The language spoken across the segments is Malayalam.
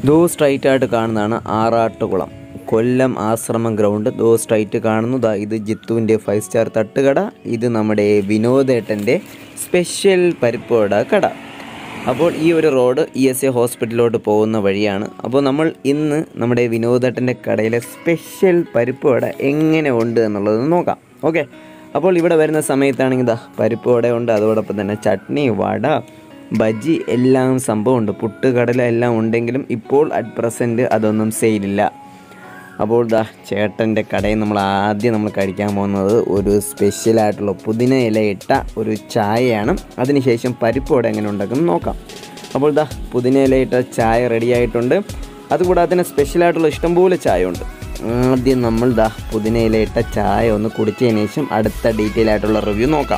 ദോ സ്ട്രൈറ്റ് ആയിട്ട് കാണുന്നതാണ് ആറാട്ടുകുളം കൊല്ലം ആശ്രമം ഗ്രൗണ്ട് ദോ സ്ട്രൈറ്റ് കാണുന്നു ദാ ഇത് ജിത്തുവിൻ്റെ ഫൈവ് സ്റ്റാർ തട്ടുകട ഇത് നമ്മുടെ വിനോദേട്ടൻ്റെ സ്പെഷ്യൽ പരിപ്പോട കട അപ്പോൾ ഈ ഒരു റോഡ് ഇ എസ് എ ഹോസ്പിറ്റലിലോട്ട് പോകുന്ന വഴിയാണ് അപ്പോൾ നമ്മൾ ഇന്ന് നമ്മുടെ വിനോദേട്ടൻ്റെ കടയിലെ സ്പെഷ്യൽ പരിപ്പ് വട എങ്ങനെ ഉണ്ട് എന്നുള്ളത് നോക്കാം ഓക്കെ അപ്പോൾ ഇവിടെ വരുന്ന സമയത്താണെങ്കിൽ ഇതാ പരിപ്പ് വട ഉണ്ട് അതോടൊപ്പം തന്നെ ചട്നി വട ബജി എല്ലാം സംഭവമുണ്ട് പുട്ട് കടല എല്ലാം ഉണ്ടെങ്കിലും ഇപ്പോൾ അറ്റ് പ്രസൻറ്റ് അതൊന്നും സെയിലില്ല അപ്പോൾ ദാ ചേട്ടൻ്റെ കടയിൽ നമ്മൾ ആദ്യം നമ്മൾ കഴിക്കാൻ പോകുന്നത് ഒരു സ്പെഷ്യലായിട്ടുള്ള പുതിന ഇലയിട്ട ഒരു ചായയാണ് അതിനുശേഷം പരിപ്പോടെ എങ്ങനെ ഉണ്ടാക്കും നോക്കാം അപ്പോൾ ദാ പുതിന ഇലയിട്ട ചായ റെഡി ആയിട്ടുണ്ട് അതുകൂടാതെ തന്നെ സ്പെഷ്യലായിട്ടുള്ള ഇഷ്ടംപോലെ ചായ ഉണ്ട് ആദ്യം നമ്മൾ ദാ പുതിന ഇലയിട്ട ചായ ഒന്ന് കുടിച്ചതിന് ശേഷം അടുത്ത ഡീറ്റെയിൽ ആയിട്ടുള്ള റിവ്യൂ നോക്കാം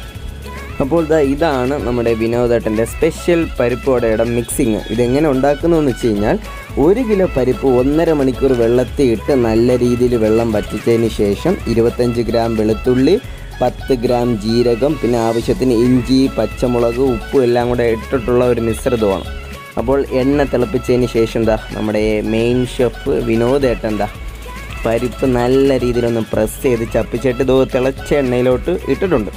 അപ്പോൾ ദാ ഇതാണ് നമ്മുടെ വിനോദേട്ടൻ്റെ സ്പെഷ്യൽ പരിപ്പ് വടയുടെ മിക്സിങ് ഇതെങ്ങനെ ഉണ്ടാക്കുന്നു എന്ന് വെച്ച് കഴിഞ്ഞാൽ ഒരു കിലോ പരിപ്പ് ഒന്നര മണിക്കൂർ വെള്ളത്തിൽ ഇട്ട് നല്ല രീതിയിൽ വെള്ളം വറ്റിച്ചതിന് ശേഷം ഇരുപത്തഞ്ച് ഗ്രാം വെളുത്തുള്ളി പത്ത് ഗ്രാം ജീരകം പിന്നെ ആവശ്യത്തിന് ഇഞ്ചി പച്ചമുളക് ഉപ്പും എല്ലാം കൂടെ ഇട്ടിട്ടുള്ള ഒരു മിശ്രിതമാണ് അപ്പോൾ എണ്ണ തിളപ്പിച്ചതിന് ശേഷം എന്താ നമ്മുടെ മെയിൻ ഷെഫ് വിനോദേട്ടൻ എന്താ പരിപ്പ് നല്ല രീതിയിലൊന്ന് പ്രസ് ചെയ്ത് ചപ്പിച്ചിട്ട് ഇതോ തിളച്ച എണ്ണയിലോട്ട് ഇട്ടിട്ടുണ്ട്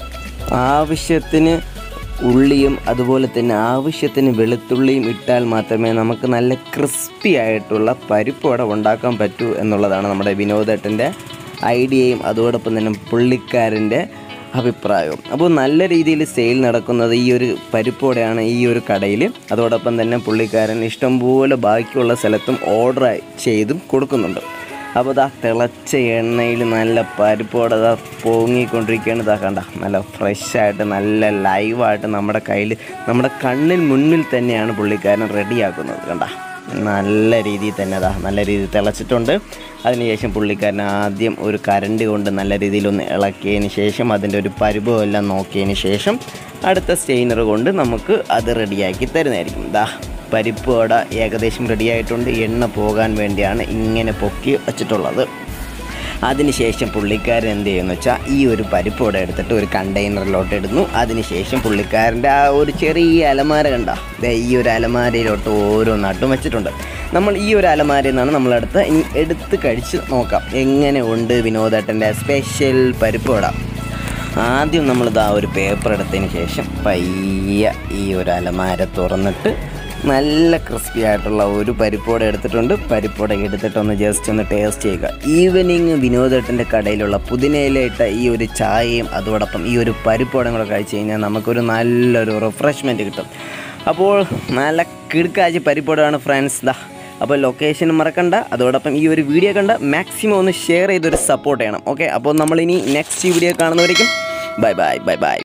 ആവശ്യത്തിന് ഉള്ളിയും അതുപോലെ തന്നെ ആവശ്യത്തിന് വെളുത്തുള്ളിയും ഇട്ടാൽ മാത്രമേ നമുക്ക് നല്ല ക്രിസ്പി ആയിട്ടുള്ള പരിപ്പ് വട ഉണ്ടാക്കാൻ പറ്റൂ എന്നുള്ളതാണ് നമ്മുടെ വിനോദേട്ടൻ്റെ ഐഡിയയും അതോടൊപ്പം തന്നെ പുള്ളിക്കാരൻ്റെ അഭിപ്രായവും അപ്പോൾ നല്ല രീതിയിൽ സെയിൽ നടക്കുന്നത് ഈ ഒരു പരിപ്പ് വടയാണ് ഈ ഒരു കടയിൽ അതോടൊപ്പം തന്നെ പുള്ളിക്കാരൻ ഇഷ്ടംപോലെ ബാക്കിയുള്ള സ്ഥലത്തും ഓർഡർ ചെയ്തും കൊടുക്കുന്നുണ്ട് അപ്പോൾ ഇതാ തിളച്ച എണ്ണയിൽ നല്ല പരിപ്പോടെ ഇതാ പൊങ്ങിക്കൊണ്ടിരിക്കുകയാണ് ഇതാ കണ്ട നല്ല ഫ്രഷായിട്ട് നല്ല ലൈവായിട്ട് നമ്മുടെ കയ്യിൽ നമ്മുടെ കണ്ണിൽ മുന്നിൽ തന്നെയാണ് പുള്ളിക്കാരൻ റെഡിയാക്കുന്നത് കണ്ട നല്ല രീതിയിൽ തന്നെ അതാ നല്ല രീതിയിൽ തിളച്ചിട്ടുണ്ട് അതിനുശേഷം പുള്ളിക്കാരൻ ആദ്യം ഒരു കരണ്ട് കൊണ്ട് നല്ല രീതിയിലൊന്ന് ഇളക്കിയതിന് ശേഷം അതിൻ്റെ ഒരു പരുവം എല്ലാം നോക്കിയതിന് ശേഷം അടുത്ത സ്റ്റെയിനർ കൊണ്ട് നമുക്ക് അത് റെഡിയാക്കി തരുന്നതായിരിക്കും ദാ പരിപ്പ് വട ഏകദേശം റെഡിയായിട്ടുണ്ട് എണ്ണ പോകാൻ വേണ്ടിയാണ് ഇങ്ങനെ പൊക്കി വച്ചിട്ടുള്ളത് അതിനുശേഷം പുള്ളിക്കാരൻ എന്ത് ചെയ്യുന്നു വെച്ചാൽ ഈ ഒരു പരിപ്പ് വട എടുത്തിട്ട് ഒരു കണ്ടെയ്നറിലോട്ട് ഇടുന്നു അതിനുശേഷം പുള്ളിക്കാരൻ്റെ ആ ഒരു ചെറിയ അലമാര കണ്ട ദേ ഈ ഒരു അലമാരയിലോട്ട് ഓരോന്നായിട്ടും വെച്ചിട്ടുണ്ട് നമ്മൾ ഈ ഒരു അലമാരയിൽ നിന്നാണ് നമ്മളെടുത്ത് ഇനി എടുത്ത് കഴിച്ച് നോക്കാം എങ്ങനെ ഉണ്ട് വിനോദേട്ടൻ്റെ സ്പെഷ്യൽ പരിപ്പ് വട ആദ്യം നമ്മളിതാ ഒരു പേപ്പർ എടുത്തതിന് ശേഷം പയ്യ ഈ ഒരു അലമാര തുറന്നിട്ട് നല്ല ക്രിസ്പി ആയിട്ടുള്ള ഒരു പരിപ്പോടെ എടുത്തിട്ടുണ്ട് പരിപ്പോടെ എടുത്തിട്ടൊന്ന് ജസ്റ്റ് ഒന്ന് ടേസ്റ്റ് ചെയ്യുക ഈവനിങ് വിനോദേട്ടൻ്റെ കടയിലുള്ള പുതിനയിലിട്ട ഈ ഒരു ചായയും അതോടൊപ്പം ഈ ഒരു പരിപ്പോടയും കൂടെ കഴിച്ച് കഴിഞ്ഞാൽ നമുക്കൊരു നല്ലൊരു റിഫ്രഷ്മെൻറ്റ് കിട്ടും അപ്പോൾ നല്ല കിടുക്കാഴ്ച പരിപ്പോടാണ് ഫ്രണ്ട്സ് ദാ അപ്പോൾ ലൊക്കേഷൻ മറക്കണ്ട അതോടൊപ്പം ഈ ഒരു വീഡിയോ കണ്ട മാക്സിമം ഒന്ന് ഷെയർ ചെയ്തൊരു സപ്പോർട്ട് ചെയ്യണം ഓക്കെ അപ്പോൾ നമ്മളിനി നെക്സ്റ്റ് വീഡിയോ കാണുന്നവരേക്കും ബൈ ബൈ ബൈ ബൈ